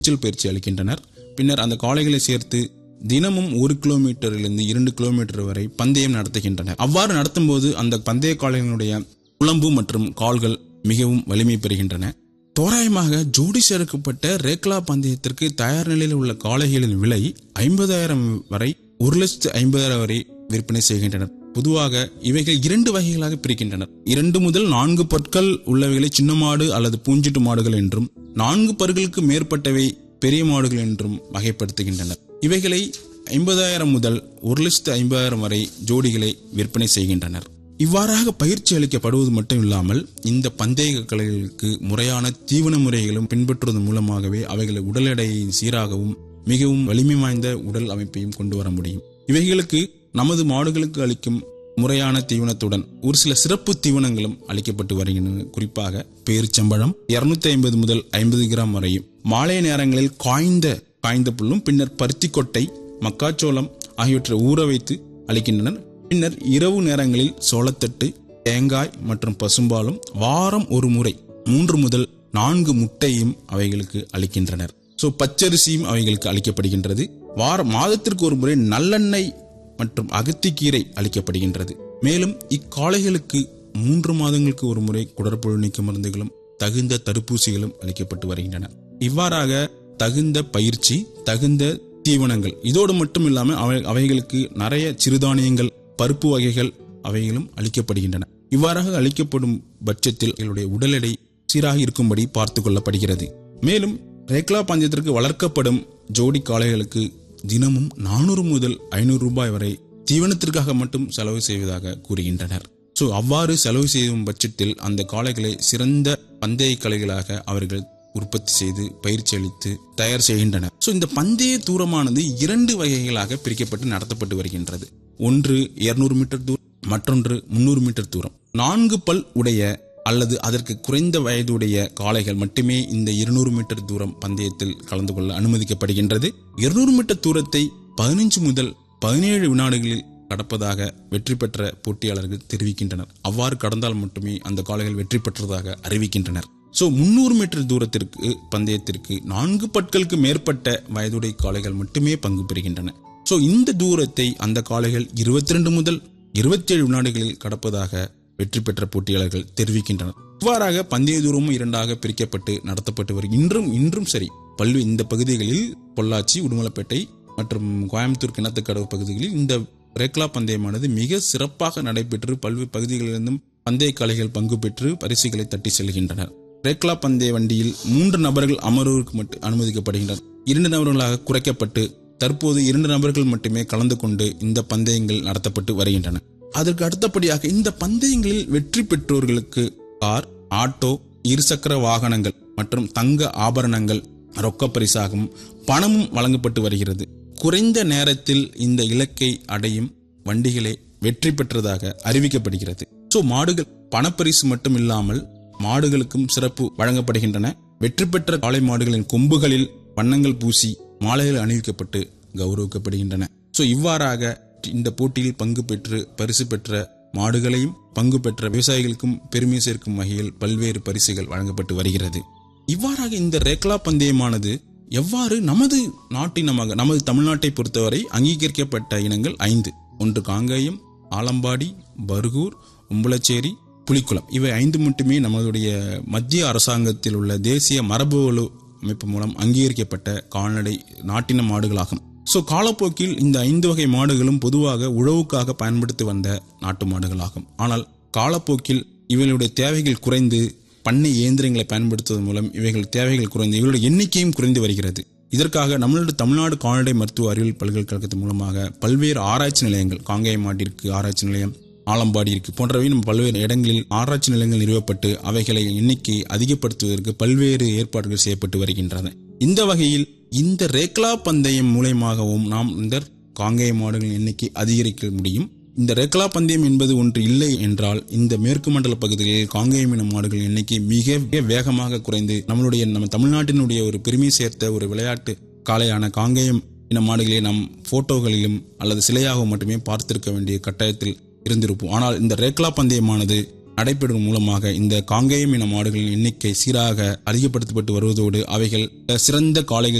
நீச்சல் பயிற்சி அளிக்கின்றனர் பின்னர் அந்த காளைகளை சேர்த்து தினமும் ஒரு கிலோமீட்டரிலிருந்து இரண்டு கிலோமீட்டர் வரை பந்தயம் நடத்துகின்றனர் அவ்வாறு நடத்தும்போது அந்த பந்தய காளைகளுடைய குழம்பு மற்றும் கால்கள் மிகவும் வலிமை பெறுகின்றன தோராயமாக ஜோடி சேர்க்கப்பட்ட ரேக்லா பந்தயத்திற்கு தயார் நிலையில் உள்ள காளைகளின் விலை ஐம்பதாயிரம் வரை ஒரு லட்சத்து ஐம்பதாயிரம் வரை விற்பனை செய்கின்றனர் பொதுவாக இவைகள் இரண்டு வகைகளாக பிரிக்கின்றனர் இரண்டு முதல் நான்கு பற்கள் உள்ளவைகளை சின்ன மாடு அல்லது பூஞ்சிட்டு மாடுகள் என்றும் நான்கு பற்களுக்கு மேற்பட்டவை பெரிய மாடுகள் என்றும் வகைப்படுத்துகின்றனர் இவைகளை ஐம்பதாயிரம் முதல் ஒரு லட்சத்து ஐம்பதாயிரம் வரை ஜோடிகளை விற்பனை செய்கின்றனர் இவ்வாறாக பயிற்சி அளிக்கப்படுவது மட்டும் இல்லாமல் இந்த பந்தய கலைகளுக்கு முறையான தீவன முறைகளும் பின்பற்றுவதன் மூலமாகவே அவைகளை உடல் எடையை சீராகவும் மிகவும் வலிமை வாய்ந்த உடல் அமைப்பையும் கொண்டு வர முடியும் இவைகளுக்கு நமது மாடுகளுக்கு அளிக்கும் முறையான தீவனத்துடன் ஒரு சில சிறப்பு தீவனங்களும் அளிக்கப்பட்டு வருகின்றன குறிப்பாக பேரிச்சம்பழம் இருநூத்தி ஐம்பது முதல் ஐம்பது கிராம் வரையும் மாலை நேரங்களில் காய்ந்த காய்ந்த புல்லும் பின்னர் பருத்தி கொட்டை மக்காச்சோளம் ஆகியவற்றை ஊற வைத்து அளிக்கின்றனர் பின்னர் இரவு நேரங்களில் சோளத்தட்டு தேங்காய் மற்றும் பசும்பாலும் வாரம் ஒரு முறை மூன்று முதல் நான்கு முட்டையும் அவைகளுக்கு அளிக்கின்றனர் சோ பச்சரிசியும் அவைகளுக்கு அளிக்கப்படுகின்றது வார மாதத்திற்கு ஒரு முறை நல்லெண்ணெய் மற்றும் அகத்திக்கீரை அளிக்கப்படுகின்றது மேலும் இக்காளைகளுக்கு மூன்று மாதங்களுக்கு ஒரு முறை குடற்புழு நீக்க மருந்துகளும் தகுந்த தடுப்பூசிகளும் அளிக்கப்பட்டு வருகின்றன இவ்வாறாக தகுந்த பயிற்சி தகுந்த தீவனங்கள் இதோடு மட்டும் இல்லாமல் அவை அவைகளுக்கு நிறைய சிறுதானியங்கள் பருப்பு வகைகள் அவைகளும் அளிக்கப்படுகின்றன இவ்வாறாக அளிக்கப்படும் பட்சத்தில் எங்களுடைய உடல் எடை சீராக இருக்கும்படி பார்த்து கொள்ளப்படுகிறது மேலும் ரேக்லா பந்தயத்திற்கு வளர்க்கப்படும் ஜோடி காளைகளுக்கு தினமும் நானூறு முதல் ஐநூறு ரூபாய் வரை தீவனத்திற்காக மட்டும் செலவு செய்வதாக கூறுகின்றனர் சோ அவ்வாறு செலவு செய்யும் பட்சத்தில் அந்த காளைகளை சிறந்த பந்தய கலைகளாக அவர்கள் உற்பத்தி செய்து பயிற்சி அளித்து தயார் செய்கின்றனர் சோ இந்த பந்தய தூரமானது இரண்டு வகைகளாக பிரிக்கப்பட்டு நடத்தப்பட்டு வருகின்றது ஒன்று 200 மீட்டர் தூரம் மற்றொன்று 300 மீட்டர் தூரம் நான்கு பல் உடைய அல்லது அதற்கு குறைந்த வயதுடைய காளைகள் மட்டுமே இந்த 200 மீட்டர் தூரம் பந்தயத்தில் கலந்து கொள்ள அனுமதிக்கப்படுகின்றது 200 மீட்டர் தூரத்தை பதினஞ்சு முதல் பதினேழு வினாடிகளில் கடப்பதாக வெற்றி பெற்ற போட்டியாளர்கள் தெரிவிக்கின்றனர் அவ்வாறு கடந்தால் மட்டுமே அந்த காளைகள் வெற்றி பெற்றதாக அறிவிக்கின்றனர் சோ முன்னூறு மீட்டர் தூரத்திற்கு பந்தயத்திற்கு நான்கு பட்களுக்கு மேற்பட்ட வயதுடைய காளைகள் மட்டுமே பங்கு பெறுகின்றன சோ இந்த தூரத்தை அந்த காளைகள் 22 முதல் 27 வினாடிகளில் கடப்பதாக வெற்றி பெற்ற போட்டியாளர்கள் தெரிவிக்கின்றனர் இவ்வாறாக பந்தய தூரமும் இரண்டாக பிரிக்கப்பட்டு நடத்தப்பட்டு வரும் இன்றும் இன்றும் சரி பல்வே இந்த பகுதிகளில் பொள்ளாச்சி உடுமலைப்பேட்டை மற்றும் கோயம்புத்தூர் கிணத்துக்கடவு பகுதிகளில் இந்த ரேக்லா பந்தயமானது மிக சிறப்பாக நடைபெற்று பல்வேறு பகுதிகளிலிருந்தும் பந்தய கலைகள் பங்கு பெற்று பரிசுகளை தட்டி செல்கின்றனர் ரேக்லா பந்தய வண்டியில் மூன்று நபர்கள் அமர்வுக்கு மட்டும் அனுமதிக்கப்படுகின்றனர் இரண்டு நபர்களாக குறைக்கப்பட்டு தற்போது இரண்டு நபர்கள் மட்டுமே கலந்து கொண்டு இந்த பந்தயங்கள் நடத்தப்பட்டு வருகின்றன அதற்கு அடுத்தபடியாக இந்த பந்தயங்களில் வெற்றி பெற்றோர்களுக்கு கார் ஆட்டோ இருசக்கர வாகனங்கள் மற்றும் தங்க ஆபரணங்கள் ரொக்க பரிசாகவும் பணமும் வழங்கப்பட்டு வருகிறது குறைந்த நேரத்தில் இந்த இலக்கை அடையும் வண்டிகளே வெற்றி பெற்றதாக அறிவிக்கப்படுகிறது சோ மாடுகள் பணப்பரிசு மட்டும் இல்லாமல் மாடுகளுக்கும் சிறப்பு வழங்கப்படுகின்றன வெற்றி பெற்ற காளை மாடுகளின் கொம்புகளில் வண்ணங்கள் பூசி மாலைகள் அணிவிக்கப்பட்டு கௌரவிக்கப்படுகின்றன சோ இவ்வாறாக இந்த போட்டியில் பங்கு பெற்று பரிசு பெற்ற மாடுகளையும் பங்கு பெற்ற விவசாயிகளுக்கும் பெருமை சேர்க்கும் வகையில் பல்வேறு பரிசுகள் வழங்கப்பட்டு வருகிறது இவ்வாறாக இந்த ரேக்லா பந்தயமானது எவ்வாறு நமது நாட்டினமாக நமது தமிழ்நாட்டை பொறுத்தவரை அங்கீகரிக்கப்பட்ட இனங்கள் ஐந்து ஒன்று காங்கேயம் ஆலம்பாடி பர்கூர் உம்பளச்சேரி புலிக்குளம் இவை ஐந்து மட்டுமே நம்மளுடைய மத்திய அரசாங்கத்தில் உள்ள தேசிய மரபுவலு அமைப்பு மூலம் அங்கீகரிக்கப்பட்ட கால்நடை நாட்டின மாடுகளாகும் சோ காலப்போக்கில் இந்த ஐந்து வகை மாடுகளும் பொதுவாக உழவுக்காக பயன்படுத்தி வந்த நாட்டு மாடுகளாகும் ஆனால் காலப்போக்கில் இவர்களுடைய தேவைகள் குறைந்து பண்ணை இயந்திரங்களை பயன்படுத்துவதன் மூலம் இவைகள் தேவைகள் குறைந்து இவர்களுடைய எண்ணிக்கையும் குறைந்து வருகிறது இதற்காக நம்மளுடைய தமிழ்நாடு கால்நடை மருத்துவ அறிவியல் பல்கலைக்கழகத்தின் மூலமாக பல்வேறு ஆராய்ச்சி நிலையங்கள் காங்கேயம் மாட்டிற்கு ஆராய்ச்சி நிலையம் ஆலம்பாடி இருக்கு போன்றவை நம்ம பல்வேறு இடங்களில் ஆராய்ச்சி நிலையங்கள் நிறுவப்பட்டு அவைகளை எண்ணிக்கை அதிகப்படுத்துவதற்கு பல்வேறு ஏற்பாடுகள் செய்யப்பட்டு வருகின்றன இந்த வகையில் இந்த ரேக்லா பந்தயம் மூலயமாகவும் நாம் இந்த காங்கேய மாடுகளின் எண்ணிக்கை அதிகரிக்க முடியும் இந்த ரேக்லா பந்தயம் என்பது ஒன்று இல்லை என்றால் இந்த மேற்கு மண்டல பகுதிகளில் காங்கேயம் இன மாடுகளின் எண்ணிக்கை மிக மிக வேகமாக குறைந்து நம்மளுடைய நம்ம தமிழ்நாட்டினுடைய ஒரு பெருமை சேர்த்த ஒரு விளையாட்டு காளையான காங்கேயம் இன மாடுகளை நாம் போட்டோகளிலும் அல்லது சிலையாக மட்டுமே பார்த்திருக்க வேண்டிய கட்டாயத்தில் இருந்திருப்போம் ஆனால் இந்த ரேக்லா பந்தயமானது நடைபெறுவதன் மூலமாக இந்த காங்கேயம் இன மாடுகளின் எண்ணிக்கை சீராக அதிகப்படுத்தப்பட்டு வருவதோடு அவைகள் சிறந்த காளைகள்